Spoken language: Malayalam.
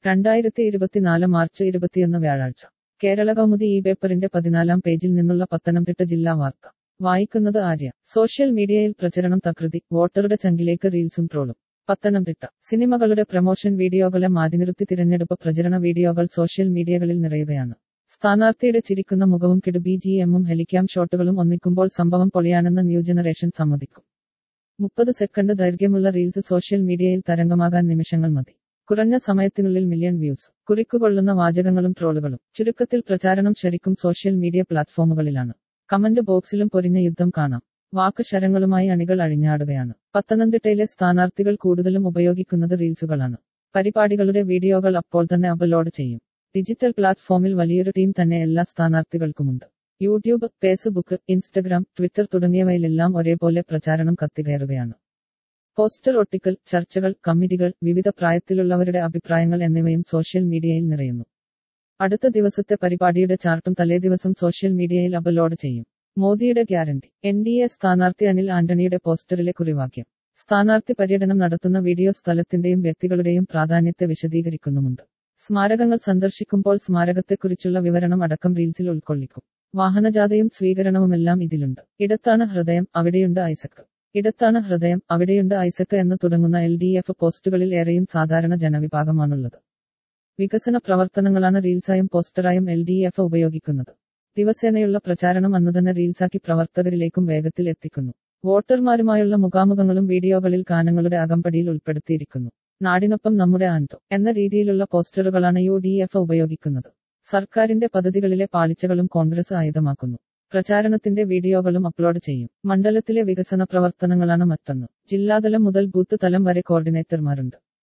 രണ്ടായിരത്തി ഇരുപത്തിനാല് മാർച്ച് ഇരുപത്തിയൊന്ന് വ്യാഴാഴ്ച കേരള കൗമുദി ഈ പേപ്പറിന്റെ പതിനാലാം പേജിൽ നിന്നുള്ള പത്തനംതിട്ട ജില്ലാ വാർത്ത വായിക്കുന്നത് ആര്യ സോഷ്യൽ മീഡിയയിൽ പ്രചരണം തകൃതി വോട്ടറുടെ ചങ്കിലേക്ക് റീൽസും ട്രോളും പത്തനംതിട്ട സിനിമകളുടെ പ്രമോഷൻ വീഡിയോകളെ മാറ്റിനിർത്തി തിരഞ്ഞെടുപ്പ് പ്രചരണ വീഡിയോകൾ സോഷ്യൽ മീഡിയകളിൽ നിറയുകയാണ് സ്ഥാനാർത്ഥിയുടെ ചിരിക്കുന്ന മുഖവും കിടു ബി ജി എമ്മും ഹെലിക്യാം ഷോട്ടുകളും ഒന്നിക്കുമ്പോൾ സംഭവം പൊളിയാണെന്ന് ന്യൂ ജനറേഷൻ സമ്മതിക്കും മുപ്പത് സെക്കൻഡ് ദൈർഘ്യമുള്ള റീൽസ് സോഷ്യൽ മീഡിയയിൽ തരംഗമാകാൻ നിമിഷങ്ങൾ മതി കുറഞ്ഞ സമയത്തിനുള്ളിൽ മില്യൺ വ്യൂസ് കുറിക്കുകൊള്ളുന്ന വാചകങ്ങളും ട്രോളുകളും ചുരുക്കത്തിൽ പ്രചാരണം ശരിക്കും സോഷ്യൽ മീഡിയ പ്ലാറ്റ്ഫോമുകളിലാണ് കമന്റ് ബോക്സിലും പൊരിഞ്ഞ യുദ്ധം കാണാം വാക്ക് ശരങ്ങളുമായി അണികൾ അഴിഞ്ഞാടുകയാണ് പത്തനംതിട്ടയിലെ സ്ഥാനാർത്ഥികൾ കൂടുതലും ഉപയോഗിക്കുന്നത് റീൽസുകളാണ് പരിപാടികളുടെ വീഡിയോകൾ അപ്പോൾ തന്നെ അപ്ലോഡ് ചെയ്യും ഡിജിറ്റൽ പ്ലാറ്റ്ഫോമിൽ വലിയൊരു ടീം തന്നെ എല്ലാ സ്ഥാനാർത്ഥികൾക്കുമുണ്ട് യൂട്യൂബ് ഫേസ്ബുക്ക് ഇൻസ്റ്റഗ്രാം ട്വിറ്റർ തുടങ്ങിയവയിലെല്ലാം ഒരേപോലെ പ്രചാരണം കത്തികയറുകയാണ് പോസ്റ്റർ ഒട്ടിക്കൽ ചർച്ചകൾ കമ്മിറ്റികൾ വിവിധ പ്രായത്തിലുള്ളവരുടെ അഭിപ്രായങ്ങൾ എന്നിവയും സോഷ്യൽ മീഡിയയിൽ നിറയുന്നു അടുത്ത ദിവസത്തെ പരിപാടിയുടെ ചാർട്ടും തലേദിവസം സോഷ്യൽ മീഡിയയിൽ അപ്ലോഡ് ചെയ്യും മോദിയുടെ ഗ്യാരണ്ടി എൻ ഡി എ സ്ഥാനാർത്ഥി അനിൽ ആന്റണിയുടെ പോസ്റ്ററിലെ കുറിവാക്യം സ്ഥാനാർത്ഥി പര്യടനം നടത്തുന്ന വീഡിയോ സ്ഥലത്തിന്റെയും വ്യക്തികളുടെയും പ്രാധാന്യത്തെ വിശദീകരിക്കുന്നുമുണ്ട് സ്മാരകങ്ങൾ സന്ദർശിക്കുമ്പോൾ സ്മാരകത്തെക്കുറിച്ചുള്ള വിവരണം അടക്കം റീൽസിൽ ഉൾക്കൊള്ളിക്കും വാഹനജാഥയും സ്വീകരണവുമെല്ലാം ഇതിലുണ്ട് ഇടത്താണ് ഹൃദയം അവിടെയുണ്ട് ഐസക്ക് ഇടത്താണ് ഹൃദയം അവിടെയുണ്ട് ഐസക്ക് എന്ന് തുടങ്ങുന്ന എൽ ഡി എഫ് പോസ്റ്റുകളിൽ ഏറെയും സാധാരണ ജനവിഭാഗമാണുള്ളത് വികസന പ്രവർത്തനങ്ങളാണ് റീൽസായും പോസ്റ്ററായും എൽ ഡി എഫ് ഉപയോഗിക്കുന്നത് ദിവസേനയുള്ള പ്രചാരണം അന്നുതന്നെ റീൽസാക്കി പ്രവർത്തകരിലേക്കും വേഗത്തിൽ എത്തിക്കുന്നു വോട്ടർമാരുമായുള്ള മുഖാമുഖങ്ങളും വീഡിയോകളിൽ ഗാനങ്ങളുടെ അകമ്പടിയിൽ ഉൾപ്പെടുത്തിയിരിക്കുന്നു നാടിനൊപ്പം നമ്മുടെ ആൻഡോ എന്ന രീതിയിലുള്ള പോസ്റ്ററുകളാണ് യു ഡി എഫ് ഉപയോഗിക്കുന്നത് സർക്കാരിന്റെ പദ്ധതികളിലെ പാളിച്ചകളും കോൺഗ്രസ് ആയുധമാക്കുന്നു പ്രചാരണത്തിന്റെ വീഡിയോകളും അപ്ലോഡ് ചെയ്യും മണ്ഡലത്തിലെ വികസന പ്രവർത്തനങ്ങളാണ് മറ്റൊന്ന് ജില്ലാതലം മുതൽ ബൂത്ത് തലം വരെ കോർഡിനേറ്റർമാരുണ്ട്